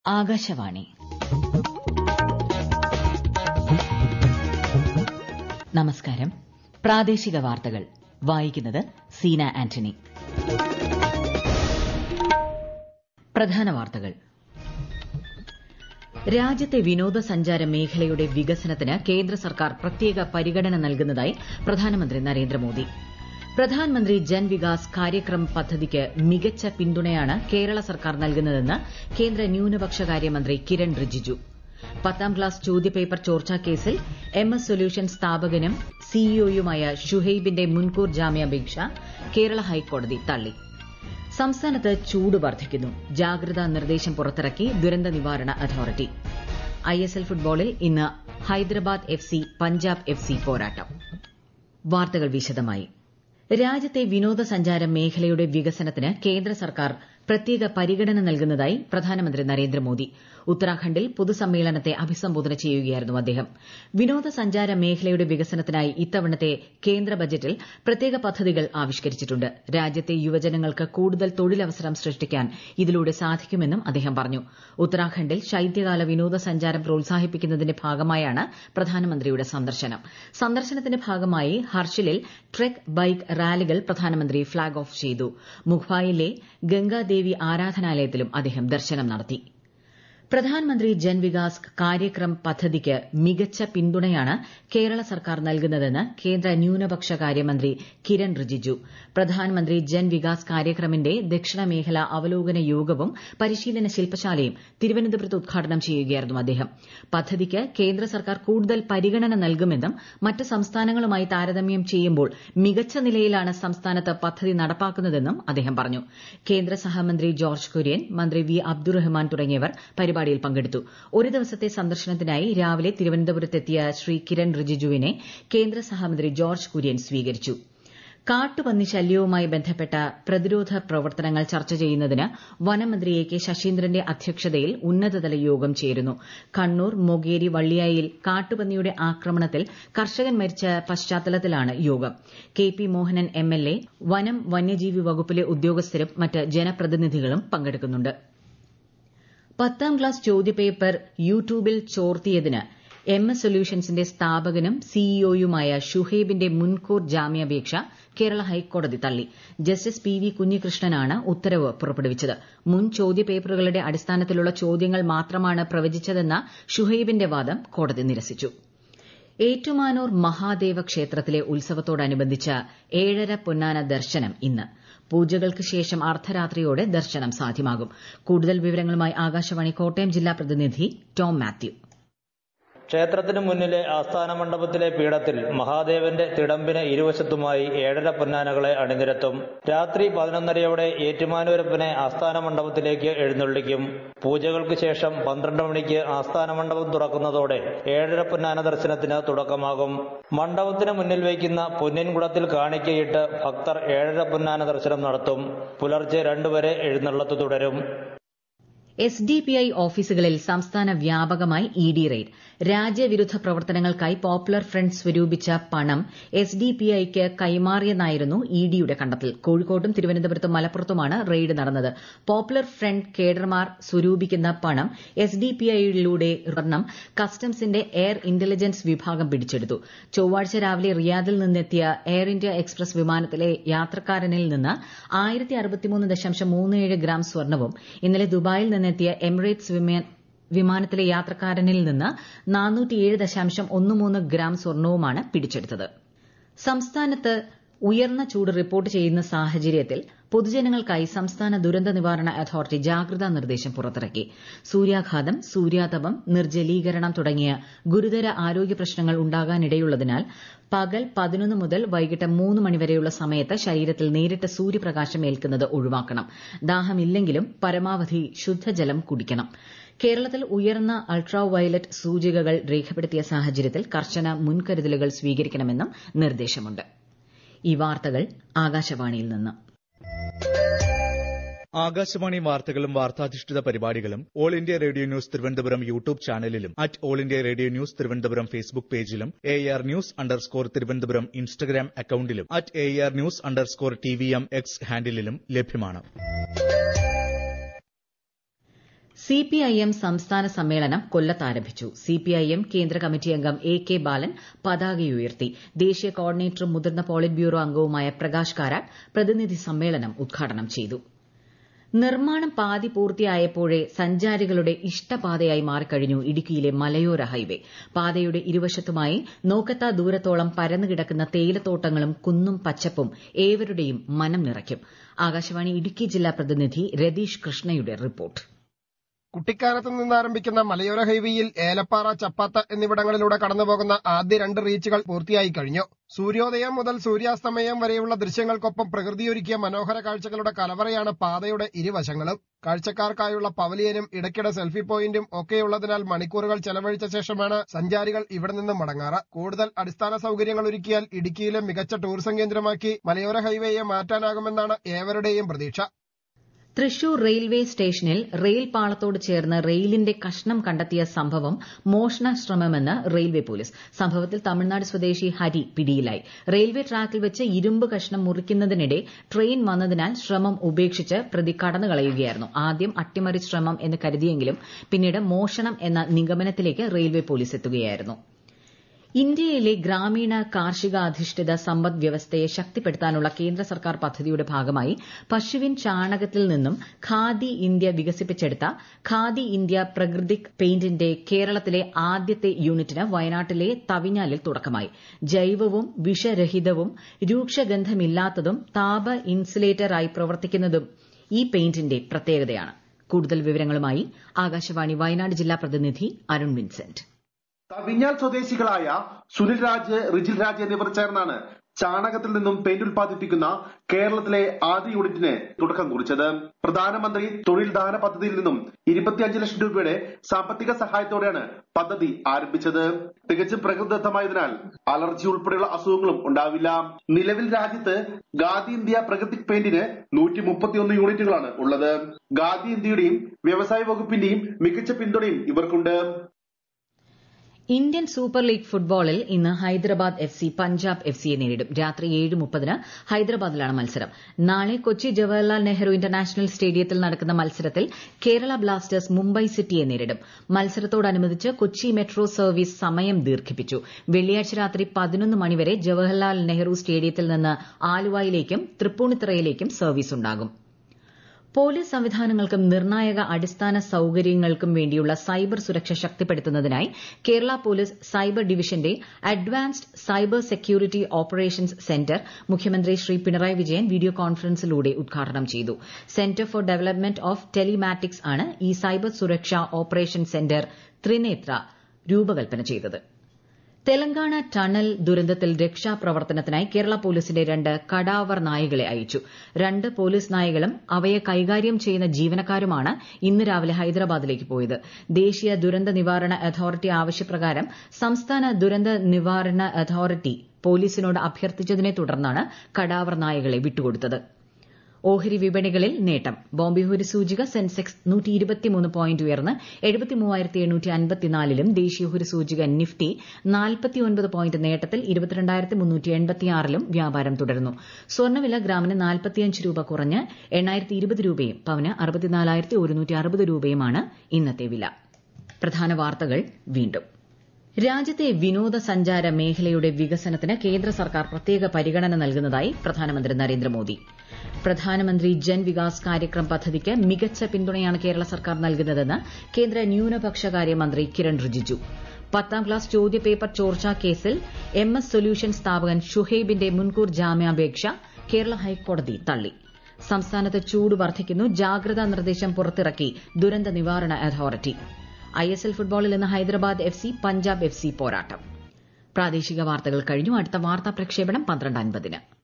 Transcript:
ആകാശവാണി നമസ്കാരം പ്രാദേശിക വാർത്തകൾ വായിക്കുന്നത് സീന ആന്റണി പ്രധാന വാർത്തകൾ രാജ്യത്തെ വിനോദസഞ്ചാര മേഖലയുടെ വികസനത്തിന് കേന്ദ്ര സർക്കാർ പ്രത്യേക പരിഗണന നൽകുന്നതായി പ്രധാനമന്ത്രി നരേന്ദ്രമോദി പ്രധാൻമന്ത്രി ജൻ വികാസ് കാര്യക്രം പദ്ധതിക്ക് മികച്ച പിന്തുണയാണ് കേരള സർക്കാർ നൽകുന്നതെന്ന് കേന്ദ്ര ന്യൂനപക്ഷകാര്യമന്ത്രി കിരൺ റിജിജു പത്താം ക്ലാസ് ചോദ്യപേപ്പർ ചോർച്ചാ കേസിൽ എം എസ് സൊല്യൂഷൻ സ്ഥാപകനും സിഇഒയുമായ ഷുഹൈബിന്റെ മുൻകൂർ ജാമ്യാപേക്ഷ കേരള ഹൈക്കോടതി തള്ളി സംസ്ഥാനത്ത് ചൂട് വർദ്ധിക്കുന്നു ജാഗ്രതാ നിർദ്ദേശം പുറത്തിറക്കി ദുരന്ത നിവാരണ അതോറിറ്റി ഐഎസ്എൽ ഫുട്ബോളിൽ ഇന്ന് Hyderabad F C Punjab F C പോരാട്ടം വാർത്തകൾ വിശദമായി രാജ്യത്തെ വിനോദസഞ്ചാര മേഖലയുടെ വികസനത്തിന് കേന്ദ്ര സർക്കാർ പ്രത്യേക പരിഗണന നൽകുന്നതായി പ്രധാനമന്ത്രി നരേന്ദ്രമോദി ഉത്തരാഖണ്ഡിൽ പൊതുസമ്മേളനത്തെ അഭിസംബോധന ചെയ്യുകയായിരുന്നു അദ്ദേഹം വിനോദസഞ്ചാര മേഖലയുടെ വികസനത്തിനായി ഇത്തവണത്തെ കേന്ദ്ര ബജറ്റിൽ പ്രത്യേക പദ്ധതികൾ ആവിഷ്കരിച്ചിട്ടുണ്ട് രാജ്യത്തെ യുവജനങ്ങൾക്ക് കൂടുതൽ തൊഴിലവസരം സൃഷ്ടിക്കാൻ ഇതിലൂടെ സാധിക്കുമെന്നും അദ്ദേഹം പറഞ്ഞു ഉത്തരാഖണ്ഡിൽ ശൈത്യകാല വിനോദസഞ്ചാരം പ്രോത്സാഹിപ്പിക്കുന്നതിന്റെ ഭാഗമായാണ് പ്രധാനമന്ത്രിയുടെ സന്ദർശനം സന്ദർശനത്തിന്റെ ഭാഗമായി ഹർഷിലിൽ ട്രെക്ക് ബൈക്ക് റാലികൾ പ്രധാനമന്ത്രി ഫ്ളാഗ് ഓഫ് ചെയ്തു മുഖ്വായിലെ ഗംഗാദേവി ആരാധനാലയത്തിലും അദ്ദേഹം ദർശനം നടത്തി പ്രധാൻമന്ത്രി ജൻ വികാസ് കാര്യക്രം പദ്ധതിക്ക് മികച്ച പിന്തുണയാണ് കേരള സർക്കാർ നൽകുന്നതെന്ന് കേന്ദ്ര ന്യൂനപക്ഷ കാര്യമന്ത്രി കിരൺ റിജിജു പ്രധാൻമന്ത്രി ജൻ വികാസ് കാര്യക്രമിന്റെ ദക്ഷിണ മേഖല അവലോകന യോഗവും പരിശീലന ശില്പശാലയും തിരുവനന്തപുരത്ത് ഉദ്ഘാടനം ചെയ്യുകയായിരുന്നു അദ്ദേഹം പദ്ധതിക്ക് കേന്ദ്ര സർക്കാർ കൂടുതൽ പരിഗണന നൽകുമെന്നും മറ്റ് സംസ്ഥാനങ്ങളുമായി താരതമ്യം ചെയ്യുമ്പോൾ മികച്ച നിലയിലാണ് സംസ്ഥാനത്ത് പദ്ധതി നടപ്പാക്കുന്നതെന്നും അദ്ദേഹം പറഞ്ഞു കേന്ദ്ര സഹമന്ത്രി ജോർജ് കുര്യൻ മന്ത്രി വി അബ്ദുറഹ്മാൻ തുടങ്ങിയവർ പരിപാടിയിൽ പങ്കെടുത്തു ഒരു ദിവസത്തെ സന്ദർശനത്തിനായി രാവിലെ തിരുവനന്തപുരത്തെത്തിയ ശ്രീ കിരൺ റിജിജുവിനെ കേന്ദ്ര സഹമന്ത്രി ജോർജ് കുര്യൻ സ്വീകരിച്ചു കാട്ടുപന്നി ശല്യവുമായി ബന്ധപ്പെട്ട പ്രതിരോധ പ്രവർത്തനങ്ങൾ ചർച്ച ചെയ്യുന്നതിന് വനമന്ത്രി എ കെ ശശീന്ദ്രന്റെ അധ്യക്ഷതയിൽ ഉന്നതതല യോഗം ചേരുന്നു കണ്ണൂർ മൊകേരി വള്ളിയായിൽ കാട്ടുപന്നിയുടെ ആക്രമണത്തിൽ കർഷകൻ മരിച്ച പശ്ചാത്തലത്തിലാണ് യോഗം K P Mohanan M L A വനം വന്യജീവി വകുപ്പിലെ ഉദ്യോഗസ്ഥരും മറ്റ് ജനപ്രതിനിധികളും പങ്കെടുക്കുന്നുണ്ട് പത്താം ക്ലാസ് ചോദ്യപേപ്പർ യൂട്യൂബിൽ ചോർത്തിയതിന് എം എസ് സൊല്യൂഷൻസിന്റെ സ്ഥാപകനും സിഇഒയുമായ ഷുഹൈബിന്റെ മുൻകൂർ ജാമ്യാപേക്ഷ കേരള ഹൈക്കോടതി തള്ളി ജസ്റ്റിസ് പി വി കുഞ്ഞികൃഷ്ണനാണ് ഉത്തരവ് പുറപ്പെടുവിച്ചത് മുൻ ചോദ്യപേപ്പറുകളുടെ അടിസ്ഥാനത്തിലുള്ള ചോദ്യങ്ങൾ മാത്രമാണ് പ്രവചിച്ചതെന്ന ഷുഹൈബിന്റെ വാദം കോടതി നിരസിച്ചു ഏറ്റുമാനൂർ മഹാദേവ ക്ഷേത്രത്തിലെ ഉത്സവത്തോടനുബന്ധിച്ച് ഏഴര പൊന്നാന ദർശനം ഇന്ന് പൂജകൾക്ക് ശേഷം അർദ്ധരാത്രിയോടെ ദർശനം സാധ്യമാകും കൂടുതൽ വിവരങ്ങളുമായി ആകാശവാണി കോട്ടയം ജില്ലാ പ്രതിനിധി ടോം മാത്യു ക്ഷേത്രത്തിന് മുന്നിലെ ആസ്ഥാന മണ്ഡപത്തിലെ പീഠത്തിൽ മഹാദേവന്റെ തിടമ്പിന് ഇരുവശത്തുമായി ഏഴര പൊന്നാനകളെ അണിനിരത്തും രാത്രി പതിനൊന്നരയോടെ ഏറ്റുമാനൂരപ്പനെ ആസ്ഥാന മണ്ഡപത്തിലേക്ക് എഴുന്നള്ളിക്കും പൂജകൾക്ക് ശേഷം പന്ത്രണ്ട് മണിക്ക് ആസ്ഥാന മണ്ഡപം തുറക്കുന്നതോടെ ഏഴര പൊന്നാന ദർശനത്തിന് തുടക്കമാകും മണ്ഡപത്തിന് മുന്നിൽ വയ്ക്കുന്ന പൊന്നിൻകുടത്തിൽ കാണിക്കയിട്ട് ഭക്തർ ഏഴര പൊന്നാന ദർശനം നടത്തും പുലർച്ചെ രണ്ടുവരെ എഴുന്നള്ളത്ത് തുടരും എസ് ഡി പി ഐ ഓഫീസുകളിൽ സംസ്ഥാന വ്യാപകമായി ഇ ഡി റെയ്ഡ് രാജ്യവിരുദ്ധ പ്രവർത്തനങ്ങൾക്കായി പോപ്പുലർ ഫ്രണ്ട് സ്വരൂപിച്ച പണം എസ് ഡി പി ഐക്ക് കൈമാറിയെന്നായിരുന്നു ഇ ഡിയുടെ കണ്ടെത്തൽ കോഴിക്കോട്ടും തിരുവനന്തപുരത്തും മലപ്പുറത്തുമാണ് റെയ്ഡ് നടന്നത് പോപ്പുലർ ഫ്രണ്ട് കേഡർമാർ സ്വരൂപിക്കുന്ന പണം എസ് ഡി പി ഐയിലൂടെ സ്വർണം കസ്റ്റംസിന്റെ എയർ ഇന്റലിജൻസ് വിഭാഗം പിടിച്ചെടുത്തു ചൊവ്വാഴ്ച രാവിലെ റിയാദിൽ നിന്നെത്തിയ എയർ ഇന്ത്യ എക്സ്പ്രസ് വിമാനത്തിലെ യാത്രക്കാരനിൽ നിന്ന് ആയിരത്തി അറുപത്തിമൂന്ന് ദശാംശം മൂന്ന് ഏഴ് ഗ്രാം സ്വർണവും ഇന്നലെ ദുബായിൽ നിന്നെത്തിയ എമിറേറ്റ്സ് വിമാനത്തിലെ യാത്രക്കാരനിൽ നിന്ന് നാനൂറ്റിയേഴ് ദശാംശം ഒന്ന് മൂന്ന് ഗ്രാം സ്വർണവുമാണ് പിടിച്ചെടുത്തത് സംസ്ഥാനത്ത് ഉയർന്ന ചൂട് റിപ്പോർട്ട് ചെയ്യുന്ന സാഹചര്യത്തിൽ പൊതുജനങ്ങൾക്കായി സംസ്ഥാന ദുരന്ത നിവാരണ അതോറിറ്റി ജാഗ്രതാ നിർദ്ദേശം പുറത്തിറക്കി സൂര്യാഘാതം സൂര്യാതപം നിർജ്ജലീകരണം തുടങ്ങിയ ഗുരുതര ആരോഗ്യ പ്രശ്നങ്ങൾ ഉണ്ടാകാനിടയുള്ളതിനാൽ പകൽ പതിനൊന്ന് മുതൽ വൈകിട്ട് മൂന്ന് മണിവരെയുള്ള സമയത്ത് ശരീരത്തിൽ നേരിട്ട് സൂര്യപ്രകാശം ഏൽക്കുന്നത് ഒഴിവാക്കണം ദാഹമില്ലെങ്കിലും പരമാവധി ശുദ്ധജലം കുടിക്കണം കേരളത്തിൽ ഉയർന്ന അൾട്രാ വയലറ്റ് സൂചികകൾ രേഖപ്പെടുത്തിയ സാഹചര്യത്തിൽ കർശന മുൻകരുതലുകൾ സ്വീകരിക്കണമെന്നും നിർദ്ദേശമുണ്ട് ഈ വാർത്തകൾ ആകാശവാണിയിൽ നിന്ന് ആകാശവാണി വാർത്തകളും വാർത്താധിഷ്ഠിത പരിപാടികളും all India radio news Thiruvananthapuram YouTube ചാനലിലും at all India radio news Thiruvananthapuram Facebook പേജിലും A R news underscore Thiruvananthapuram Instagram അക്കൌണ്ടിലും at A R news underscore T V M X ഹാൻഡിലും ലഭ്യമാണ് സിപിഐഎം സംസ്ഥാന സമ്മേളനം കൊല്ലത്ത് ആരംഭിച്ചു സിപിഐഎം കേന്ദ്ര കമ്മിറ്റി അംഗം എ കെ ബാലൻ പതാകയുയർത്തി ദേശീയ കോർഡിനേറ്ററും മുതിർന്ന പോളിറ്റ് ബ്യൂറോ അംഗവുമായ പ്രകാശ് കാരാട്ട് പ്രതിനിധി സമ്മേളനം ഉദ്ഘാടനം ചെയ്തു നിർമ്മാണം പാതി പൂർത്തിയായപ്പോഴേ സഞ്ചാരികളുടെ ഇഷ്ടപാതയായി മാറിക്കഴിഞ്ഞു ഇടുക്കിയിലെ മലയോര ഹൈവേ പാതയുടെ ഇരുവശത്തുമായി നോക്കത്താ ദൂരത്തോളം പരന്നുകിടക്കുന്ന തേയിലത്തോട്ടങ്ങളും കുന്നും പച്ചപ്പും ഏവരുടെയും മനം നിറയ്ക്കും ആകാശവാണി ഇടുക്കി ജില്ലാ പ്രതിനിധി രതീഷ് കൃഷ്ണയുടെ റിപ്പോർട്ട് കുട്ടിക്കാനത്ത് നിന്ന് ആരംഭിക്കുന്ന മലയോര ഹൈവേയിൽ ഏലപ്പാറ ചപ്പാത്ത എന്നിവിടങ്ങളിലൂടെ കടന്നുപോകുന്ന ആദ്യ രണ്ട് റീച്ചുകൾ പൂർത്തിയായി കഴിഞ്ഞു സൂര്യോദയം മുതൽ സൂര്യാസ്തമയം വരെയുള്ള ദൃശ്യങ്ങൾക്കൊപ്പം പ്രകൃതിയൊരുക്കിയ മനോഹര കാഴ്ചകളുടെ കലവറയാണ് പാതയുടെ ഇരുവശങ്ങളും കാഴ്ചക്കാർക്കായുള്ള പവലിയനും ഇടയ്ക്കിടെ സെൽഫി പോയിന്റും ഒക്കെയുള്ളതിനാൽ മണിക്കൂറുകൾ ചെലവഴിച്ച ശേഷമാണ് സഞ്ചാരികൾ ഇവിടെ നിന്ന് മടങ്ങാറ് കൂടുതൽ അടിസ്ഥാന സൗകര്യങ്ങൾ ഒരുക്കിയാൽ ഇടുക്കിയിലെ മികച്ച ടൂറിസം കേന്ദ്രമാക്കി മലയോര ഹൈവേയെ മാറ്റാനാകുമെന്നാണ് ഏവരുടെയും പ്രതീക്ഷ തൃശൂർ റെയിൽവേ സ്റ്റേഷനിൽ റെയിൽ പാളത്തോട് ചേർന്ന് റെയിലിന്റെ കഷ്ണം കണ്ടെത്തിയ സംഭവം മോഷണ ശ്രമമെന്ന് റെയിൽവേ പോലീസ് സംഭവത്തിൽ തമിഴ്നാട് സ്വദേശി ഹരി പിടിയിലായി റെയിൽവേ ട്രാക്കിൽ വെച്ച് ഇരുമ്പ് കഷ്ണം മുറിക്കുന്നതിനിടെ ട്രെയിൻ വന്നതിനാൽ ശ്രമം ഉപേക്ഷിച്ച് പ്രതി കടന്നുകളയുകയായിരുന്നു ആദ്യം അട്ടിമറി ശ്രമം എന്ന് കരുതിയെങ്കിലും പിന്നീട് മോഷണം എന്ന നിഗമനത്തിലേക്ക് റെയിൽവേ പോലീസ് എത്തുകയായിരുന്നു ഇന്ത്യയിലെ ഗ്രാമീണ കാർഷികാധിഷ്ഠിത സമ്പദ് വ്യവസ്ഥയെ ശക്തിപ്പെടുത്താനുള്ള കേന്ദ്ര സർക്കാർ പദ്ധതിയുടെ ഭാഗമായി പശുവിൻ ചാണകത്തിൽ നിന്നും ഖാദി ഇന്ത്യ വികസിപ്പിച്ചെടുത്ത ഖാദി ഇന്ത്യ പ്രകൃതിക് പെയിന്റിന്റെ കേരളത്തിലെ ആദ്യത്തെ യൂണിറ്റിന് വയനാട്ടിലെ തവിഞ്ഞാലിൽ തുടക്കമായി ജൈവവും വിഷരഹിതവും രൂക്ഷഗന്ധമില്ലാത്തതും താപ ഇൻസുലേറ്ററായി പ്രവർത്തിക്കുന്നതും ഈ പെയിന്റിന്റെ പ്രത്യേകതയാണ് കൂടുതൽ വിവരങ്ങളുമായി ആകാശവാണി വയനാട് ജില്ലാ പ്രതിനിധി അരുൺ വിൻസെന്റ് തവിഞ്ഞാൽ സ്വദേശികളായ സുനിൽ രാജ് റിജിൽ രാജ് എന്നിവർ ചേർന്നാണ് ചാണകത്തിൽ നിന്നും പെയിന്റ് ഉൽപ്പാദിപ്പിക്കുന്ന കേരളത്തിലെ ആദ്യ യൂണിറ്റിന് തുടക്കം കുറിച്ചത് പ്രധാനമന്ത്രി തൊഴിൽ ദാന പദ്ധതിയിൽ നിന്നും ഇരുപത്തിയഞ്ച് ലക്ഷം രൂപയുടെ സാമ്പത്തിക സഹായത്തോടെയാണ് പദ്ധതി ആരംഭിച്ചത് തികച്ചും പ്രകൃതിദത്തമായതിനാൽ അലർജി ഉൾപ്പെടെയുള്ള അസുഖങ്ങളും ഉണ്ടാവില്ല നിലവിൽ രാജ്യത്ത് ഗാദി ഇന്ത്യ പ്രകൃതിക് പെയിന്റിന് നൂറ്റി മുപ്പത്തിയൊന്ന് യൂണിറ്റുകളാണ് ഉള്ളത് ഗാദി ഇന്ത്യയുടെയും വ്യവസായ വകുപ്പിന്റെയും മികച്ച പിന്തുണയും ഇവർക്കുണ്ട് ഇന്ത്യൻ സൂപ്പർ ലീഗ് ഫുട്ബോളിൽ ഇന്ന് Hyderabad F C Punjab F സിയെ നേരിടും രാത്രി ഏഴ് മുപ്പതിന് ഹൈദരാബാദിലാണ് മത്സരം നാളെ കൊച്ചി ജവഹർലാൽ നെഹ്റു ഇന്റർനാഷണൽ സ്റ്റേഡിയത്തിൽ നടക്കുന്ന മത്സരത്തിൽ കേരള ബ്ലാസ്റ്റേഴ്സ് മുംബൈ സിറ്റിയെ നേരിടും മത്സരത്തോടനുബന്ധിച്ച് കൊച്ചി മെട്രോ സർവീസ് സമയം ദീർഘിപ്പിച്ചു വെള്ളിയാഴ്ച രാത്രി പതിനൊന്ന് മണിവരെ ജവഹർലാൽ നെഹ്റു സ്റ്റേഡിയത്തിൽ നിന്ന് ആലുവയിലേക്കും തൃപ്പൂണിത്തുറയിലേക്കും സർവീസ് ഉണ്ടാകും പോലീസ് സംവിധാനങ്ങൾക്കും നിർണായക അടിസ്ഥാന സൌകര്യങ്ങൾക്കും വേണ്ടിയുള്ള സൈബർ സുരക്ഷ ശക്തിപ്പെടുത്തുന്നതിനായി കേരള പോലീസ് സൈബർ ഡിവിഷന്റെ advanced cyber security operations centre മുഖ്യമന്ത്രി ശ്രീ പിണറായി വിജയൻ വീഡിയോ കോൺഫറൻസിലൂടെ ഉദ്ഘാടനം ചെയ്തു centre for development of telematics ആണ് ഈ സൈബർ സുരക്ഷാ ഓപ്പറേഷൻ സെന്റർ ത്രിനേത്ര രൂപകൽപ്പന ചെയ്തത് തെലങ്കാന ടണൽ ദുരന്തത്തിൽ രക്ഷാപ്രവർത്തനത്തിനായി കേരള പോലീസിന്റെ രണ്ട് കടാവർ നായകളെ അയച്ചു രണ്ട് പോലീസ് നായകളും അവയെ കൈകാര്യം ചെയ്യുന്ന ജീവനക്കാരുമാണ് ഇന്ന് രാവിലെ ഹൈദരാബാദിലേക്ക് പോയത് ദേശീയ ദുരന്ത നിവാരണ അതോറിറ്റി ആവശ്യപ്രകാരം സംസ്ഥാന ദുരന്ത നിവാരണ അതോറിറ്റി പോലീസിനോട് അഭ്യർത്ഥിച്ചതിനെ തുടർന്നാണ് കടാവർ നായകളെ വിട്ടുകൊടുത്തത് ഓഹരി വിപണികളിൽ നേട്ടം ബോംബെ ഒരു സൂചിക സെൻസെക്സ് പോയിന്റ് ഉയർന്ന് ലും ദേശീയ ഒരു സൂചിക നിഫ്റ്റി പോയിന്റ് നേട്ടത്തിൽ ലും വ്യാപാരം തുടരുന്നു സ്വർണ്ണവില ഗ്രാമിന് നാൽപ്പത്തിയഞ്ച് രൂപ കുറഞ്ഞ് എണ്ണായിരത്തി ഇരുപത് രൂപയും പവന് അറുപത്തിനാലായിരത്തി ഒരുന്നൂറ്റി അറുപത് രൂപയുമാണ് ഇന്നത്തെ വില പ്രധാന വാർത്തകൾ വീണ്ടും രാജ്യത്തെ വിനോദസഞ്ചാര മേഖലയുടെ വികസനത്തിന് കേന്ദ്ര സർക്കാർ പ്രത്യേക പരിഗണന നൽകുന്നതായി പ്രധാനമന്ത്രി നരേന്ദ്രമോദി പ്രധാനമന്ത്രി ജൻ വികാസ് കാര്യക്രം പദ്ധതിക്ക് മികച്ച പിന്തുണയാണ് കേരള സർക്കാർ നൽകുന്നതെന്ന് കേന്ദ്ര ന്യൂനപക്ഷകാര്യ മന്ത്രി കിരൺ റിജിജു പത്താം ക്ലാസ് ചോദ്യപേപ്പർ ചോർച്ചാ കേസിൽ എം എസ് സൊല്യൂഷൻ സ്ഥാപകൻ ഷുഹൈബിന്റെ മുൻകൂർ ജാമ്യാപേക്ഷ കേരള ഹൈക്കോടതി തള്ളി സംസ്ഥാനത്ത് ചൂട് വർദ്ധിക്കുന്നു ജാഗ്രതാ നിർദ്ദേശം പുറത്തിറക്കി ദുരന്ത നിവാരണ അതോറിറ്റി ഐ എസ് എൽ ഫുട്ബോളിൽ ഇന്ന് Hyderabad F C Punjab F C പോരാട്ടം പ്രാദേശിക വാർത്തകൾ കഴിഞ്ഞു അടുത്ത വാർത്താ പ്രക്ഷേപണം പന്ത്രണ്ട് അൻപതിന്